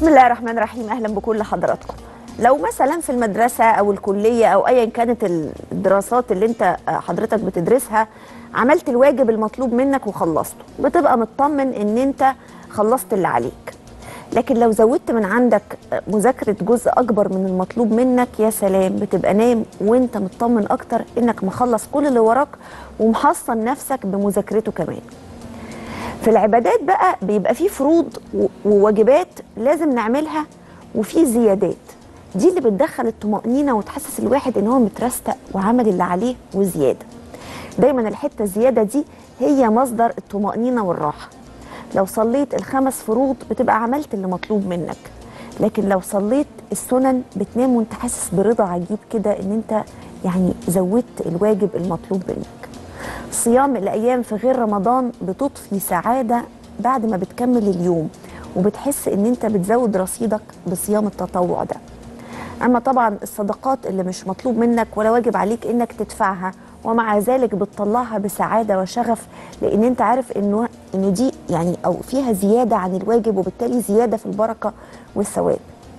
بسم الله الرحمن الرحيم اهلا بكل حضراتكم لو مثلا في المدرسه او الكليه او ايا كانت الدراسات اللي انت حضرتك بتدرسها عملت الواجب المطلوب منك وخلصته بتبقى مطمن ان انت خلصت اللي عليك لكن لو زودت من عندك مذاكره جزء اكبر من المطلوب منك يا سلام بتبقى نايم وانت مطمن اكتر انك مخلص كل اللي وراك ومحصن نفسك بمذاكرته كمان في العبادات بقى بيبقى في فروض وواجبات لازم نعملها وفي زيادات دي اللي بتدخل الطمأنينة وتحسس الواحد ان هو مترستق وعمل اللي عليه وزيادة دايما الحتة الزيادة دي هي مصدر الطمأنينة والراحة لو صليت الخمس فروض بتبقى عملت اللي مطلوب منك لكن لو صليت السنن بتنام وانت حاسس برضا عجيب كده ان انت يعني زودت الواجب المطلوب منك صيام الايام في غير رمضان بتضفي سعاده بعد ما بتكمل اليوم وبتحس ان انت بتزود رصيدك بصيام التطوع ده اما طبعا الصدقات اللي مش مطلوب منك ولا واجب عليك انك تدفعها ومع ذلك بتطلعها بسعاده وشغف لان انت عارف انه انه دي يعني او فيها زياده عن الواجب وبالتالي زياده في البركه والثواب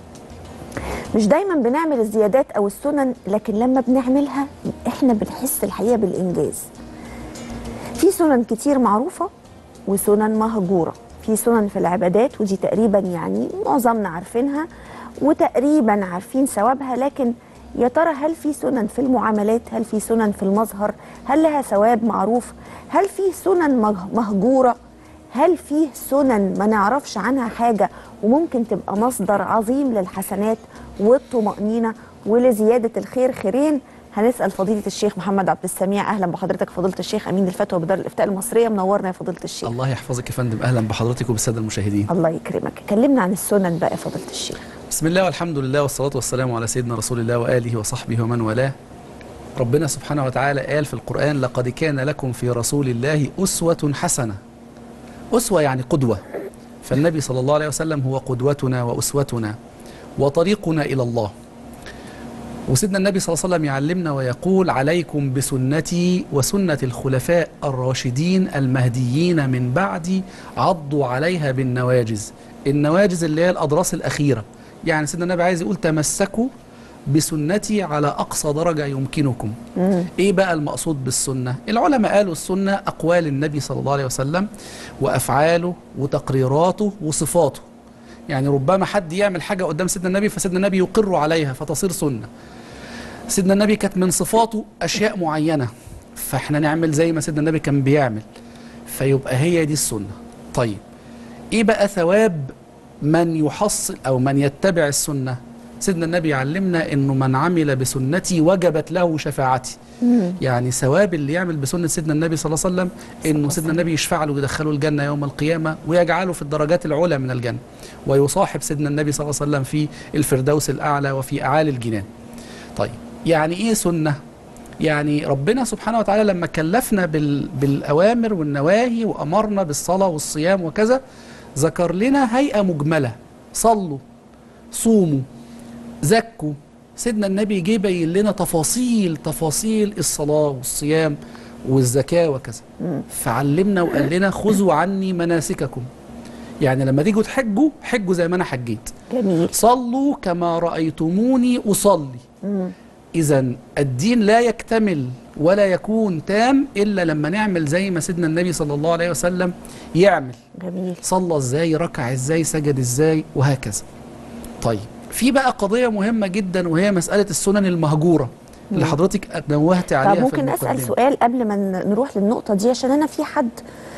مش دايما بنعمل الزيادات او السنن لكن لما بنعملها احنا بنحس الحقيقه بالانجاز في سنن كتير معروفة وسنن مهجورة في سنن في العبادات ودي تقريبا يعني معظمنا عارفينها وتقريبا عارفين ثوابها لكن يا ترى هل في سنن في المعاملات هل في سنن في المظهر هل لها ثواب معروف هل في سنن مهجورة هل في سنن ما نعرفش عنها حاجة وممكن تبقى مصدر عظيم للحسنات والطمأنينة ولزيادة الخير خيرين هنسال فضيله الشيخ محمد عبد السميع اهلا بحضرتك فضيله الشيخ امين الفتوى بدار الافتاء المصريه منورنا يا فضيله الشيخ الله يحفظك يا فندم اهلا بحضرتك وبالساده المشاهدين الله يكرمك كلمنا عن السنن بقى يا فضيله الشيخ بسم الله والحمد لله والصلاه والسلام على سيدنا رسول الله واله وصحبه ومن والاه ربنا سبحانه وتعالى قال في القران لقد كان لكم في رسول الله اسوه حسنه اسوه يعني قدوه فالنبي صلى الله عليه وسلم هو قدوتنا واسوتنا وطريقنا الى الله وسيدنا النبي صلى الله عليه وسلم يعلمنا ويقول عليكم بسنتي وسنة الخلفاء الراشدين المهديين من بعدي عضوا عليها بالنواجز النواجز اللي هي الأضراس الأخيرة يعني سيدنا النبي عايز يقول تمسكوا بسنتي على أقصى درجة يمكنكم مم. إيه بقى المقصود بالسنة العلماء قالوا السنة أقوال النبي صلى الله عليه وسلم وأفعاله وتقريراته وصفاته يعني ربما حد يعمل حاجة قدام سيدنا النبي فسيدنا النبي يقر عليها فتصير سنة سيدنا النبي كانت من صفاته أشياء معينة فإحنا نعمل زي ما سيدنا النبي كان بيعمل فيبقى هي دي السنة طيب إيه بقى ثواب من يحصل أو من يتبع السنة سيدنا النبي علمنا انه من عمل بسنتي وجبت له شفاعتي مم. يعني ثواب اللي يعمل بسنه سيدنا النبي صلى الله عليه وسلم انه سيدنا النبي يشفع له ويدخله الجنه يوم القيامه ويجعله في الدرجات العلى من الجنه ويصاحب سيدنا النبي صلى الله عليه وسلم في الفردوس الاعلى وفي اعالي الجنان طيب يعني ايه سنه يعني ربنا سبحانه وتعالى لما كلفنا بال... بالاوامر والنواهي وامرنا بالصلاه والصيام وكذا ذكر لنا هيئه مجمله صلوا صوموا زكوا سيدنا النبي جه يبين لنا تفاصيل تفاصيل الصلاه والصيام والزكاه وكذا فعلمنا وقال لنا خذوا عني مناسككم يعني لما تيجوا تحجوا حجوا زي ما انا حجيت جميل صلوا كما رايتموني اصلي اذا الدين لا يكتمل ولا يكون تام الا لما نعمل زي ما سيدنا النبي صلى الله عليه وسلم يعمل جميل صلى ازاي ركع ازاي سجد ازاي وهكذا طيب في بقى قضية مهمة جدا وهي مسألة السنن المهجورة اللي حضرتك نوهت عليها طب ممكن أسأل سؤال قبل ما نروح للنقطة دي عشان أنا في حد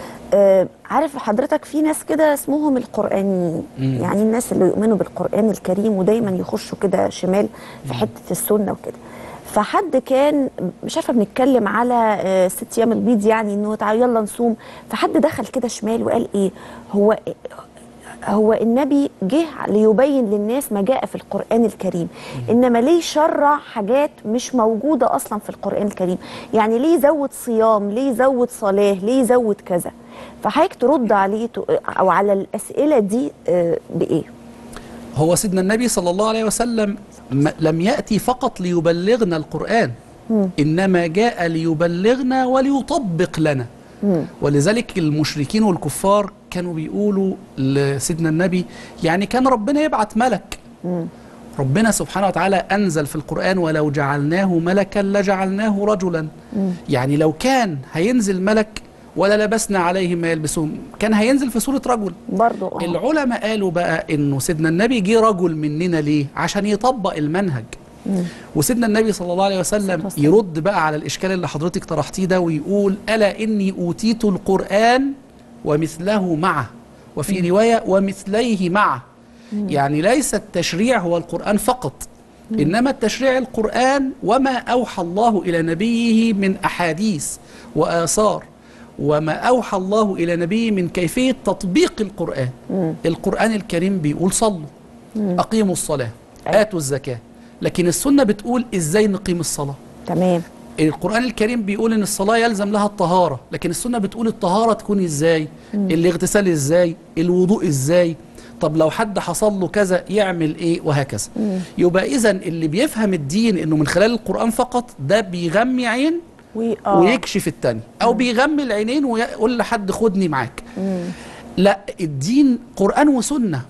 آه عارف حضرتك في ناس كده اسمهم القرآنيين يعني الناس اللي يؤمنوا بالقرآن الكريم ودايما يخشوا كده شمال في حتة السنة وكده فحد كان مش عارفه بنتكلم على آه ست ايام البيض يعني انه تعالوا يلا نصوم فحد دخل كده شمال وقال ايه هو هو النبي جه ليبين للناس ما جاء في القرآن الكريم إنما ليه شرع حاجات مش موجودة أصلا في القرآن الكريم يعني ليه يزود صيام ليه يزود صلاة ليه يزود كذا فحضرتك ترد عليه أو على الأسئلة دي بإيه هو سيدنا النبي صلى الله عليه وسلم لم يأتي فقط ليبلغنا القرآن م. إنما جاء ليبلغنا وليطبق لنا م. ولذلك المشركين والكفار كانوا بيقولوا لسيدنا النبي يعني كان ربنا يبعت ملك ربنا سبحانه وتعالى أنزل في القرآن ولو جعلناه ملكا لجعلناه رجلا يعني لو كان هينزل ملك ولا لبسنا عليهم ما يلبسون كان هينزل في صورة رجل برضو اه العلماء قالوا بقى انه سيدنا النبي جه رجل مننا ليه عشان يطبق المنهج وسيدنا النبي صلى الله عليه وسلم والسلام. يرد بقى على الاشكال اللي حضرتك طرحتيه ده ويقول الا اني اوتيت القران ومثله معه وفي روايه ومثليه معه يعني ليس التشريع هو القران فقط انما التشريع القران وما اوحى الله الى نبيه من احاديث واثار وما اوحى الله الى نبيه من كيفيه تطبيق القران القران الكريم بيقول صلوا اقيموا الصلاه أيوة. اتوا الزكاه لكن السنه بتقول ازاي نقيم الصلاه تمام القرآن الكريم بيقول إن الصلاة يلزم لها الطهارة لكن السنة بتقول الطهارة تكون إزاي الاغتسال إزاي الوضوء إزاي طب لو حد حصل له كذا يعمل إيه وهكذا يبقى إذا اللي بيفهم الدين إنه من خلال القرآن فقط ده بيغمي عين و... آه. ويكشف التاني أو بيغمي العينين ويقول لحد خدني معاك لا الدين قرآن وسنة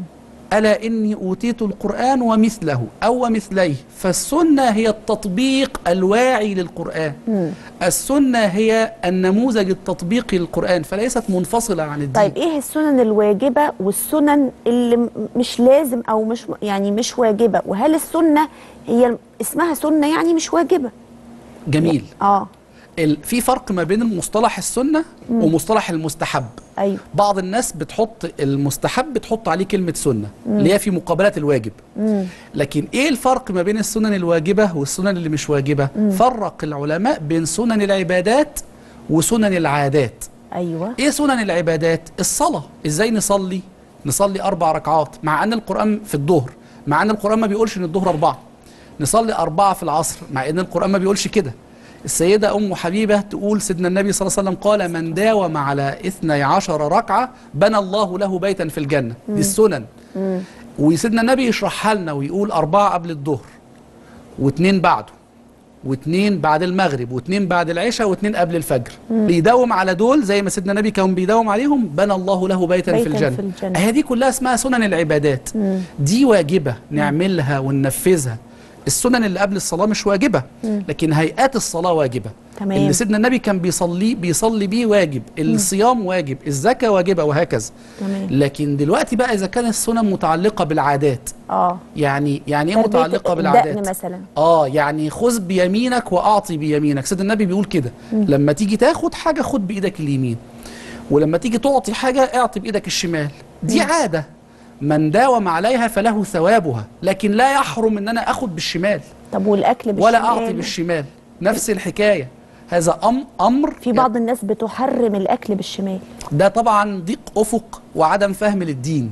ألا إني أوتيت القرآن ومثله أو ومثليه فالسنة هي التطبيق الواعي للقرآن السنة هي النموذج التطبيقي للقرآن فليست منفصلة عن الدين طيب ايه السنن الواجبه والسنن اللي م- مش لازم او مش يعني مش واجبه وهل السنه هي اسمها سنه يعني مش واجبه جميل اه ال- في فرق ما بين مصطلح السنة ومصطلح المستحب ايوه بعض الناس بتحط المستحب بتحط عليه كلمة سنة اللي هي في مقابلة الواجب لكن ايه الفرق ما بين السنن الواجبة والسنن اللي مش واجبة فرق العلماء بين سنن العبادات وسنن العادات ايوه ايه سنن العبادات الصلاة ازاي نصلي نصلي اربع ركعات مع ان القرآن في الظهر مع ان القرآن ما بيقولش ان الظهر اربعة نصلي اربعة في العصر مع ان القرآن ما بيقولش كده السيدة أم حبيبة تقول سيدنا النبي صلى الله عليه وسلم قال من داوم على اثني عشر ركعة بنى الله له بيتا في الجنة دي السنن وسيدنا النبي يشرحها لنا ويقول أربعة قبل الظهر واثنين بعده واثنين بعد المغرب واثنين بعد العشاء واثنين قبل الفجر بيداوم على دول زي ما سيدنا النبي كان بيداوم عليهم بنى الله له بيتا, بيتاً في الجنة, في الجنة. هي دي كلها اسمها سنن العبادات دي واجبة نعملها وننفذها السنن اللي قبل الصلاة مش واجبة لكن هيئات الصلاة واجبة تمام. اللي سيدنا النبي كان بيصلي بيصلي بيه واجب الصيام واجب الزكاة واجبة وهكذا تمام لكن دلوقتي بقى إذا كانت السنن متعلقة بالعادات اه يعني يعني ايه تربية متعلقة الدقن بالعادات مثلا اه يعني خذ بيمينك واعطي بيمينك سيدنا النبي بيقول كده لما تيجي تاخد حاجه خد بايدك اليمين ولما تيجي تعطي حاجه اعطي بايدك الشمال دي عاده من داوم عليها فله ثوابها لكن لا يحرم ان انا اخد بالشمال طب والاكل بالشمال ولا اعطي بالشمال نفس الحكايه هذا أم امر في بعض الناس بتحرم الاكل بالشمال ده طبعا ضيق افق وعدم فهم للدين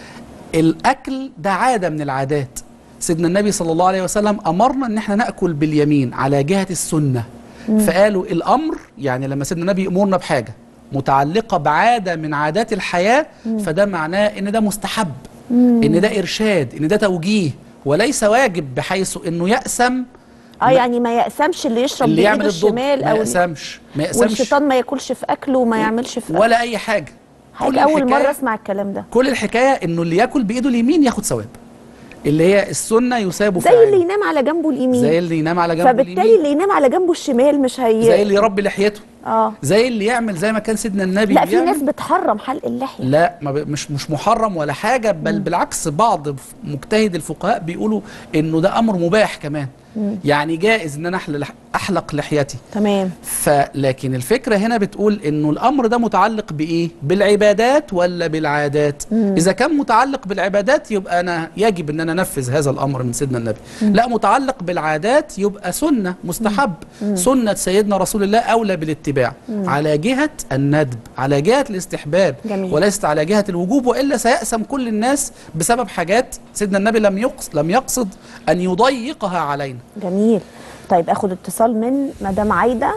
الاكل ده عاده من العادات سيدنا النبي صلى الله عليه وسلم امرنا ان احنا ناكل باليمين على جهه السنه فقالوا الامر يعني لما سيدنا النبي امرنا بحاجه متعلقه بعاده من عادات الحياه فده معناه ان ده مستحب ان ده ارشاد ان ده توجيه وليس واجب بحيث انه يأسم اه ما- يعني ما يأسمش اللي يشرب اللي بايده يعمل الضد الشمال ما او يأسمش ما يأسمش والشيطان ما ياكلش في اكله وما يعملش في أكله. ولا اي حاجه كل حاجه اول الحكاية- مره اسمع الكلام ده كل الحكايه انه اللي ياكل بايده اليمين ياخد ثواب اللي هي السنه يثاب زي فاعله. اللي ينام على جنبه اليمين زي اللي ينام على جنبه فبالتالي اليمين اللي ينام على جنبه الشمال مش هي زي اللي يربي لحيته اه زي اللي يعمل زي ما كان سيدنا النبي لا في بيعمل. ناس بتحرم حلق اللحيه لا ما ب... مش مش محرم ولا حاجه بل بالعكس بعض مجتهد الفقهاء بيقولوا انه ده امر مباح كمان يعني جائز ان انا احلق احلق لحيتي تمام فلكن الفكرة هنا بتقول انه الامر ده متعلق بايه بالعبادات ولا بالعادات اذا كان متعلق بالعبادات يبقى انا يجب ان انا انفذ هذا الامر من سيدنا النبي لا متعلق بالعادات يبقى سنة مستحب سنة سيدنا رسول الله اولى بالاتباع على جهة الندب على جهة الاستحباب جميل. وليست على جهة الوجوب والا سيأسم كل الناس بسبب حاجات سيدنا النبي لم يقصد لم يقصد ان يضيقها علينا جميل طيب اخد اتصال من مدام عايده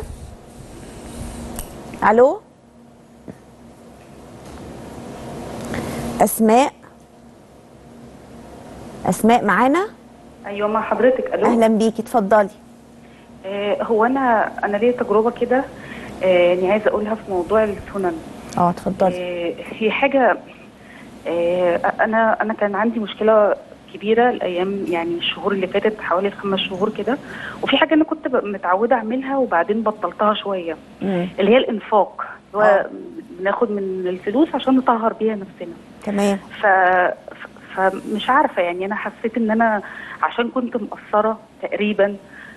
الو اسماء اسماء معانا ايوه مع حضرتك الو اهلا بيكي اتفضلي آه هو انا انا ليا تجربه كده آه يعني عايزه اقولها في موضوع السنن اه اتفضلي آه، هي حاجه آه، انا انا كان عندي مشكله كبيره الايام يعني الشهور اللي فاتت حوالي خمس شهور كده وفي حاجه انا كنت ب- متعوده اعملها وبعدين بطلتها شويه مم. اللي هي الانفاق اللي آه. هو بناخد من الفلوس عشان نطهر بيها نفسنا تمام ف... ف- فمش عارفه يعني انا حسيت ان انا عشان كنت مقصره تقريبا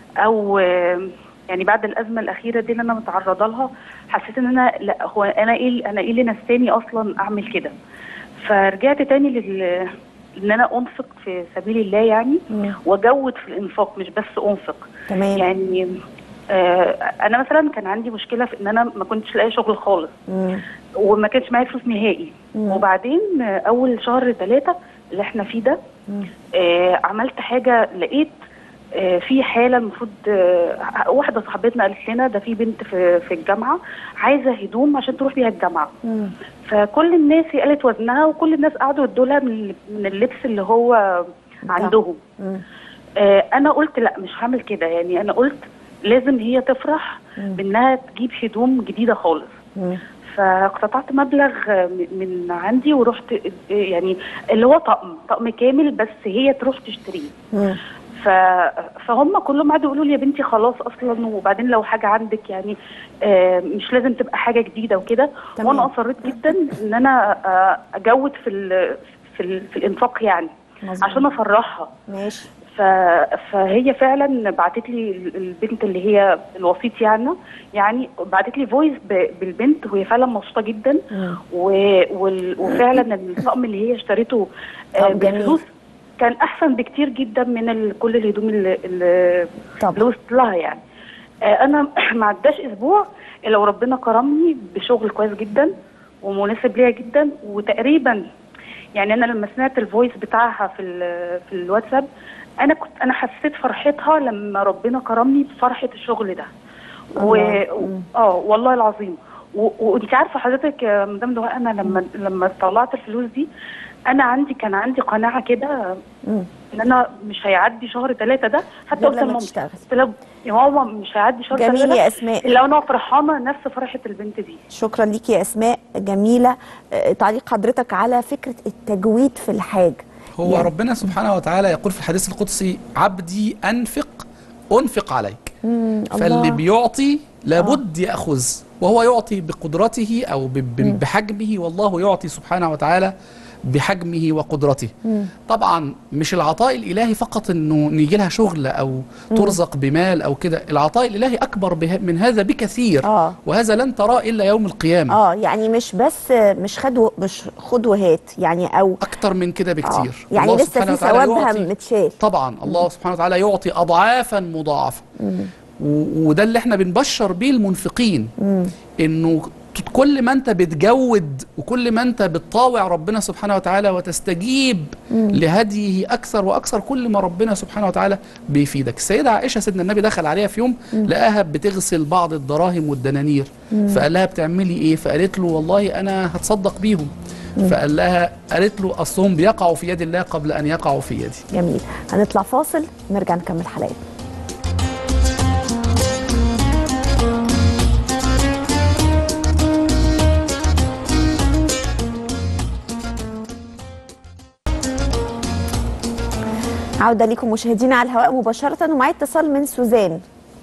او آه، يعني بعد الازمه الاخيره دي اللي انا متعرضه لها حسيت ان انا لا هو انا ايه انا ايه اللي نساني اصلا اعمل كده فرجعت تاني لل ان انا انفق في سبيل الله يعني مم. واجود في الانفاق مش بس انفق تمام يعني آه انا مثلا كان عندي مشكله في ان انا ما كنتش لاقي شغل خالص مم. وما كانش معايا فلوس نهائي مم. وبعدين آه، اول شهر ثلاثة اللي احنا فيه ده مم. آه عملت حاجه لقيت آه في حاله المفروض آه واحده صاحبتنا قالت لنا ده في بنت في في الجامعه عايزه هدوم عشان تروح بيها الجامعه مم. فكل الناس هي قالت وزنها وكل الناس قعدوا يدوا لها من من اللبس اللي هو عندهم مم. آه انا قلت لا مش هعمل كده يعني انا قلت لازم هي تفرح مم. بانها تجيب هدوم جديده خالص مم. فاقتطعت مبلغ آه، م- من عندي ورحت آه، يعني اللي هو طقم طقم كامل بس هي تروح تشتريه مم. ف... فهم كلهم قعدوا يقولوا لي يا بنتي خلاص اصلا وبعدين لو حاجه عندك يعني آه، مش لازم تبقى حاجه جديده وكده تمام. وانا اصريت جدا ان انا آه، اجود في ال... في, ال... في الانفاق يعني مظبوط. عشان افرحها ماشي ف... فهي فعلا بعتت لي ال- البنت اللي هي الوسيط يعني يعني بعتت لي فويس ب... بالبنت وهي فعلا مبسوطه جدا مم. و... وال... وفعلا الطقم اللي هي اشترته آه، طب جميل. بفلوس كان احسن بكتير جدا من ال... كل الهدوم اللي اللي طب اللي وصلت لها يعني آه، انا ما عداش اسبوع الا وربنا كرمني بشغل كويس جدا ومناسب ليا جدا وتقريبا يعني انا لما سمعت الفويس بتاعها في ال- في الواتساب انا كنت انا حسيت فرحتها لما ربنا كرمني بفرحه الشغل ده و... الله. و- مم. اه والله العظيم و- وانت عارفه حضرتك يا مدام دعاء انا لما لما طلعت الفلوس دي انا عندي كان عندي قناعه كده مم. ان انا مش هيعدي شهر ثلاثة ده حتى غير قلت لما لماما تشتغل. قلت لها يا ماما مش هيعدي شهر جميل ثلاثة يا اسماء الا انا فرحانه نفس فرحه البنت دي شكرا ليكي يا اسماء جميله آه، تعليق حضرتك على فكره التجويد في الحاجه هو يعني- ربنا سبحانه وتعالى يقول في الحديث القدسي عبدي أنفق أنفق عليك مم. فاللي الله. بيعطي لابد يأخذ وهو يعطي بقدرته أو ب- ب- بحجمه والله يعطي سبحانه وتعالى بحجمه وقدرته مم. طبعا مش العطاء الإلهي فقط أنه نيجي لها شغل أو ترزق بمال أو كده العطاء الإلهي أكبر به- من هذا بكثير اه وهذا لن تراه إلا يوم القيامة اه يعني مش بس مش خد مش خد وهات يعني او أكتر من كده آه. بكتير يعني الله لسه سبحانه في وتعالى ثوابها يعطي- متشال طبعا الله سبحانه وتعالى يعطي اضعافا مضاعفه و- وده اللي احنا بنبشر بيه المنفقين انه ت- كل ما انت بتجود وكل ما انت بتطاوع ربنا سبحانه وتعالى وتستجيب لهديه اكثر واكثر كل ما ربنا سبحانه وتعالى بيفيدك السيده عائشه سيدنا النبي دخل عليها في يوم لقاها بتغسل بعض الدراهم والدنانير فقال لها بتعملي ايه فقالت له والله انا هتصدق بيهم فقال لها قالت له اصلهم بيقعوا في يد الله قبل ان يقعوا في يدي جميل هنطلع فاصل نرجع نكمل حلقتنا عودة لكم مشاهدينا على الهواء مباشرة ومعي اتصال من سوزان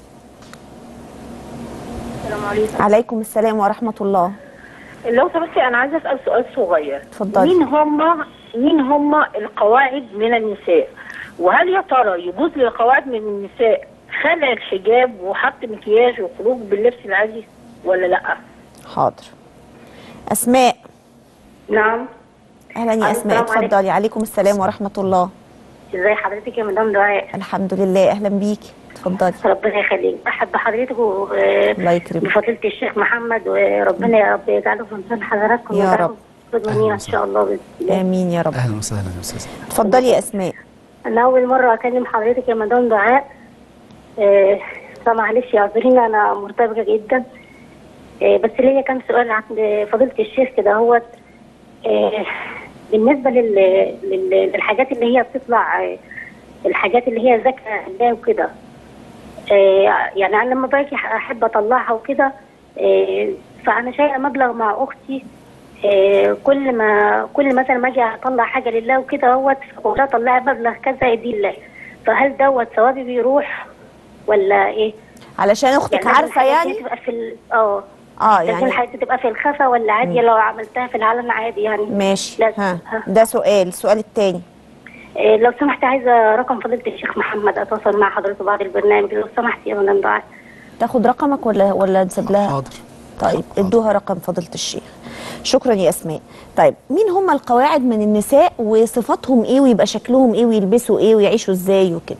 السلام عليكم عليكم السلام ورحمة الله لو سمحتي انا عايزه اسال سؤال صغير اتفضلي. مين هم مين هم القواعد من النساء وهل يا ترى يجوز للقواعد من النساء خلع الحجاب وحط مكياج وخروج باللبس العادي ولا لا حاضر أسماء نعم أهلا يا أسماء السلام عليكم. اتفضلي عليكم السلام ورحمة الله ازي حضرتك يا مدام دعاء الحمد لله أهلا بيكي اتفضلي ربنا يخليك احب حضرتك و- آه، الله يكرمك بفضيله الشيخ محمد وربنا يا رب يجعله في ميزان حضراتكم يا ويجعله رب. خدمة لينا ان شاء الله باذن الله آمين يا رب اهلا وسهلا يا استاذ اتفضلي يا أسماء انا اول مره اكلم حضرتك يا مدام دعاء آه، فمعلش اعذريني انا مرتبكه جدا آه، بس ليا كام سؤال عند فضيله الشيخ كده هوت آه، بالنسبه لل... لل... للحاجات اللي هي بتطلع آه، الحاجات اللي هي ذكاء الله وكده آه، يعني انا لما باجي احب اطلعها وكده آه، فانا شايله مبلغ مع اختي آه، كل ما كل مثلا ما اجي اطلع حاجه لله وكده اهوت فاقول لها طلعي مبلغ كذا دي لله فهل دوت ثوابي بيروح ولا ايه؟ علشان اختك لازم عارفه الحاجات دي يعني تبقى في ال- اه اه لازم يعني الحاجات دي تبقى في الخفا ولا عادي لو عملتها في العلن عادي يعني ماشي لازم. ها ها. ده سؤال السؤال التاني إيه لو سمحت عايزه رقم فضيله الشيخ محمد اتواصل مع حضرته بعد البرنامج لو سمحت يا مدام دعاء تاخد رقمك ولا ولا نسيب لها حاضر طيب ادوها رقم فضيله الشيخ شكرا يا اسماء طيب مين هم القواعد من النساء وصفاتهم ايه ويبقى شكلهم ايه ويلبسوا ايه ويعيشوا ازاي وكده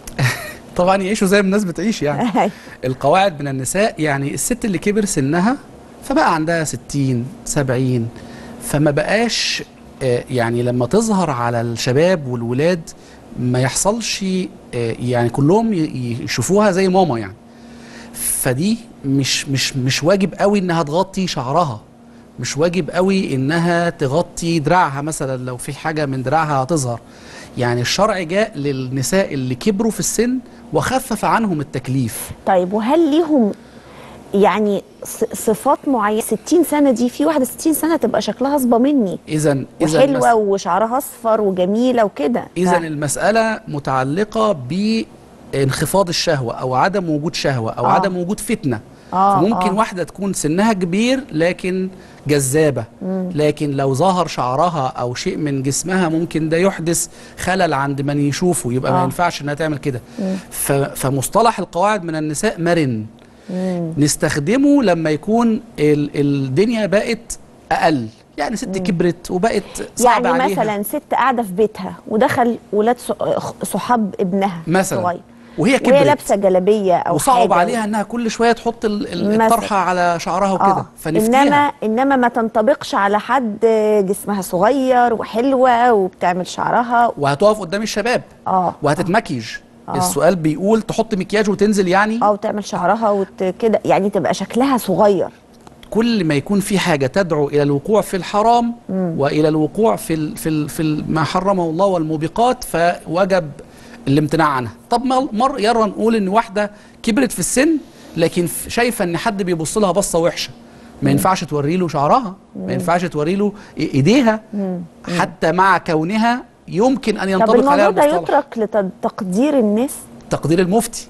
طبعا يعيشوا زي ما الناس بتعيش يعني القواعد من النساء يعني الست اللي كبر سنها فبقى عندها 60 70 فما بقاش آه، يعني لما تظهر على الشباب والولاد ما يحصلش آه، يعني كلهم ي- يشوفوها زي ماما يعني فدي مش مش مش واجب قوي انها تغطي شعرها مش واجب قوي انها تغطي دراعها مثلا لو في حاجه من دراعها هتظهر يعني الشرع جاء للنساء اللي كبروا في السن وخفف عنهم التكليف طيب وهل ليهم يعني ص- صفات معينه 60 سنه دي في واحده 60 سنه تبقى شكلها اصبى مني اذا اذا وحلوه وشعرها اصفر وجميله وكده اذا ف- المساله متعلقه بانخفاض الشهوه او عدم وجود شهوه او آه. آه. عدم وجود فتنه آه، فممكن آه. واحده تكون سنها كبير لكن جذابه لكن لو ظهر شعرها او شيء من جسمها ممكن ده يحدث خلل عند من يشوفه يبقى ما آه. ينفعش انها تعمل كده ف- فمصطلح القواعد من النساء مرن نستخدمه لما يكون ال- الدنيا بقت اقل يعني ست كبرت وبقت صعب يعني عليها مثلا ست قاعده في بيتها ودخل ولاد ص- صحاب ابنها مثلا صغير وهي كبرت وهي لابسه جلابيه او وصعب حاجه عليها انها كل شويه تحط ال- ال- مثلا. الطرحه على شعرها وكده اه فنفتيها انما انما ما تنطبقش على حد جسمها صغير وحلوه وبتعمل شعرها وهتقف قدام الشباب اه وهتتمكيج آه. السؤال بيقول تحط مكياج وتنزل يعني اه وتعمل شعرها وت... كده يعني تبقى شكلها صغير كل ما يكون في حاجه تدعو الى الوقوع في الحرام والى الوقوع في ال في ال في ال ما حرمه الله والموبقات فوجب الامتناع عنها طب ما مر يرى نقول ان واحده كبرت في السن لكن ف- شايفه ان حد بيبص لها بصه وحشه ما ينفعش توري له شعرها ما ينفعش توري له إي- ايديها حتى مع كونها يمكن ان طب ينطبق عليها الموضوع ده المصطلح يترك لتقدير الناس تقدير المفتي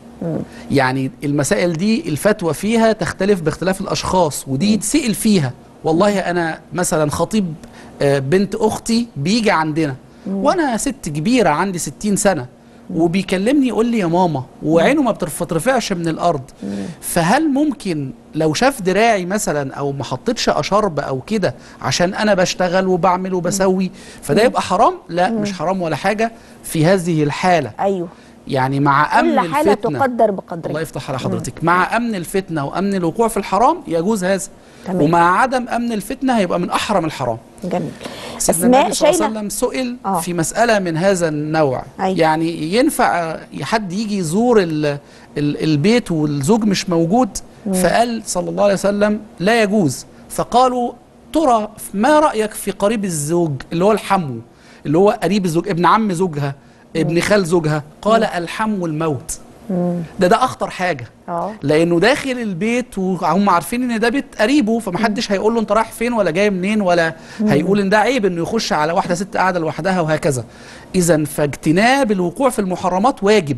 يعني المسائل دي الفتوى فيها تختلف باختلاف الاشخاص ودي يتسال فيها والله انا مثلا خطيب آه، بنت اختي بيجي عندنا وانا ست كبيره عندي 60 سنه وبيكلمني يقول لي يا ماما وعينه ما بترف- بترفعش من الارض فهل ممكن لو شاف دراعي مثلا او ما حطيتش اشرب او كده عشان انا بشتغل وبعمل وبسوي فده يبقى حرام لا مش حرام ولا حاجه في هذه الحاله ايوه يعني مع امن كل حاله الفتنه تقدر الله بقدرها يفتح على حضرتك مع امن الفتنه وامن الوقوع في الحرام يجوز هذا تمام. ومع عدم امن الفتنه هيبقى من احرم الحرام جميل سيدنا اسماء النبي صلى الله عليه شايله وسلم سئل آه. في مساله من هذا النوع أيوة. يعني ينفع حد يجي يزور ال ال البيت والزوج مش موجود فقال صلى الله عليه وسلم لا يجوز فقالوا ترى ما رايك في قريب الزوج اللي هو الحمو اللي هو قريب الزوج ابن عم زوجها ابن خال زوجها قال الحمو الموت ده ده اخطر حاجه اه لانه داخل البيت وهم عارفين ان ده بيت قريبه فمحدش هيقول له انت رايح فين ولا جاي منين ولا هيقول ان ده عيب انه يخش على واحده ست قاعده لوحدها وهكذا اذا فاجتناب الوقوع في المحرمات واجب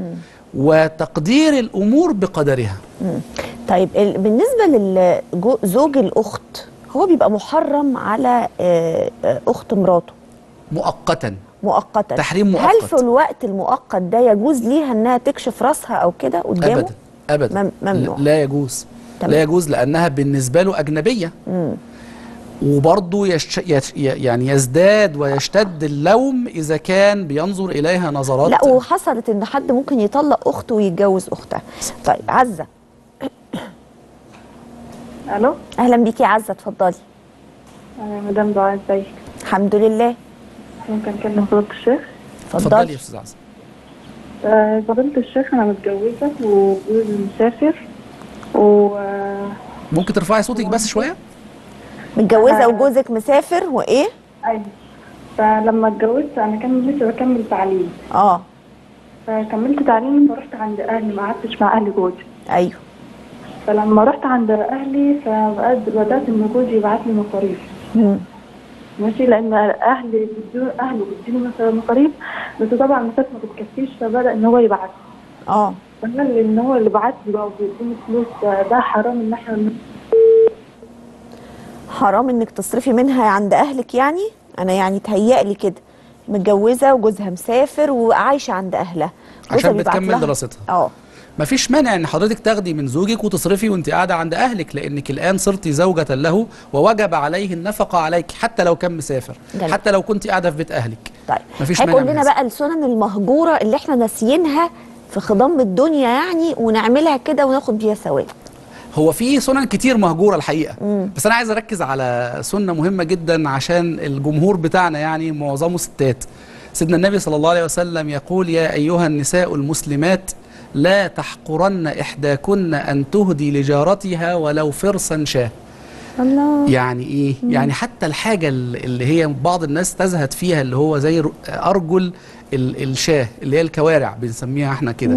وتقدير الامور بقدرها طيب ال- بالنسبه لزوج الاخت هو بيبقى محرم على آه، آه، اخت مراته مؤقتا مؤقتا تحريم هل مؤقت. في الوقت المؤقت ده يجوز ليها انها تكشف راسها او كده قدامه ابدا ابدا مم- ممنوع. لا يجوز تمام. لا يجوز لانها بالنسبه له اجنبيه وبرضه يش... يش... يعني يزداد ويشتد اللوم اذا كان بينظر اليها نظرات لا وحصلت ان حد ممكن يطلق اخته ويتجوز اختها طيب عزه الو اهلا بيكي يا عزه اتفضلي آه، مدام دعاء ازيك الحمد لله ممكن اكلم فضيله الشيخ اتفضلي يا اتفضلي استاذ عزة آه، فضيله الشيخ انا متجوزه وجوزي مسافر و آه، ممكن ترفعي صوتك بس شويه متجوزه آه. وجوزك مسافر وايه ايوه فلما اتجوزت انا كان لسه بكمل تعليم اه فكملت تعليمي ورحت عند اهلي ما قعدتش مع اهل جوزي ايوه فلما رحت عند اهلي فبقيت بدات ان جوزي يبعت لي مصاريف مم. ماشي لان اهلي بيدوا اهله بيديني مثلا مصاريف بس طبعا المسات ما بتكفيش فبدا ان هو يبعت اه فقال لي ان هو اللي بعت لي بقى وبيديني فلوس ده حرام ان احنا حرام انك تصرفي منها عند اهلك يعني انا يعني تهيألي كده متجوزه وجوزها مسافر وعايشه عند اهلها جوزها عشان بيبعت بتكمل لها- دراستها اه مفيش مانع ان حضرتك تاخدي من زوجك وتصرفي وانت قاعده عند اهلك لانك الان صرت زوجة له ووجب عليه النفقه عليك حتى لو كان مسافر جميل. حتى لو كنت قاعده في بيت اهلك طيب مفيش هيقول مانع من لنا هذا. بقى السنن المهجوره اللي احنا ناسيينها في خضم الدنيا يعني ونعملها كده وناخد بيها ثواب هو في سنن كتير مهجوره الحقيقه بس انا عايز اركز على سنه مهمه جدا عشان الجمهور بتاعنا يعني معظمه ستات سيدنا النبي صلى الله عليه وسلم يقول يا ايها النساء المسلمات لا تحقرن احداكن ان تهدي لجارتها ولو فرسا شاه الله يعني ايه يعني حتى الحاجه ال- اللي هي بعض الناس تزهد فيها اللي هو زي ر- ارجل ال- الشاه اللي هي الكوارع بنسميها احنا كده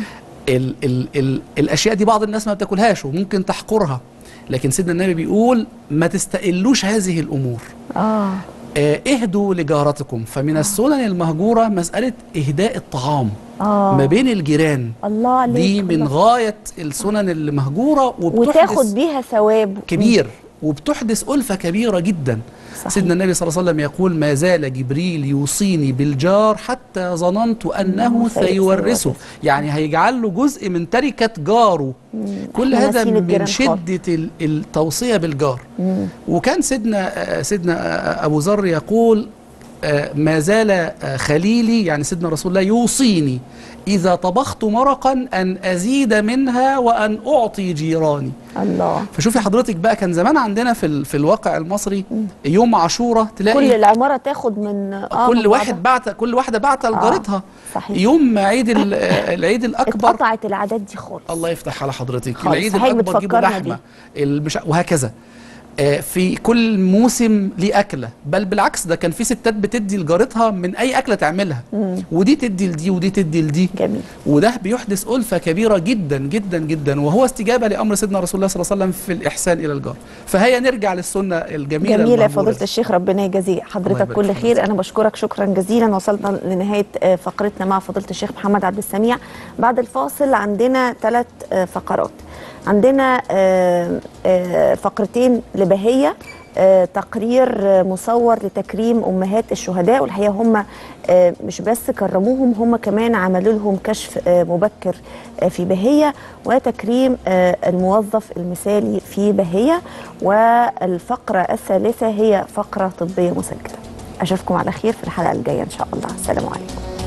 ال ال ال الاشياء دي بعض الناس ما بتاكلهاش وممكن تحقرها لكن سيدنا النبي بيقول ما تستقلوش هذه الامور اه آه، اهدوا لجارتكم فمن السنن المهجوره مساله اهداء الطعام اه ما بين الجيران الله عليك دي من الله. غايه السنن اللي مهجوره وبتحدث وتاخد بيها ثواب كبير وبتحدث ألفة كبيرة جدا صحيح. سيدنا النبي صلى الله عليه وسلم يقول ما زال جبريل يوصيني بالجار حتى ظننت أنه إنه سي- سيورثه سيورثه. يعني هيجعل له جزء من تركة جاره كل إحنا هذا ناسيين من الجيران خالص. شدة ال- التوصية بالجار وكان سيدنا آه، سيدنا آه، أبو ذر يقول آه، ما زال آه، خليلي يعني سيدنا رسول الله يوصيني إذا طبخت مرقا أن أزيد منها وأن أعطي جيراني الله فشوفي حضرتك بقى كان زمان عندنا في ال- في الواقع المصري يوم عاشوره تلاقي كل العماره تاخد من اه كل من واحد بعت كل واحده بعت لجارتها صحيح. يوم عيد ال- العيد الاكبر اتقطعت العادات دي خالص الله يفتح على حضرتك خالص. العيد صحيح الاكبر جيبوا بتفكرنا لحمه المش... وهكذا آه، في كل موسم ليه اكله بل بالعكس ده كان في ستات بتدي لجارتها من اي اكله تعملها ودي تدي لدي ودي تدي لدي جميل وده بيحدث ألفة كبيرة جدا جدا جدا وهو استجابة لأمر سيدنا رسول الله صلى الله عليه وسلم في الإحسان إلى الجار فهيا نرجع للسنة الجميلة جميلة يا المهجورة فضيلة دي. الشيخ ربنا يجازي حضرتك يبارك كل فيك. خير أنا بشكرك شكرا جزيلا وصلنا لنهاية آه، فقرتنا مع فضيلة الشيخ محمد عبد السميع بعد الفاصل عندنا ثلاث فقرات عندنا آه، آه، فقرتين لبهية آه، تقرير آه، مصور لتكريم امهات الشهداء والحقيقه هم آه، مش بس كرموهم هم كمان عملوا لهم كشف آه، مبكر آه، في بهيه وتكريم آه، الموظف المثالي في بهيه والفقره الثالثه هي فقره طبيه مسجله اشوفكم على خير في الحلقه الجايه ان شاء الله السلام عليكم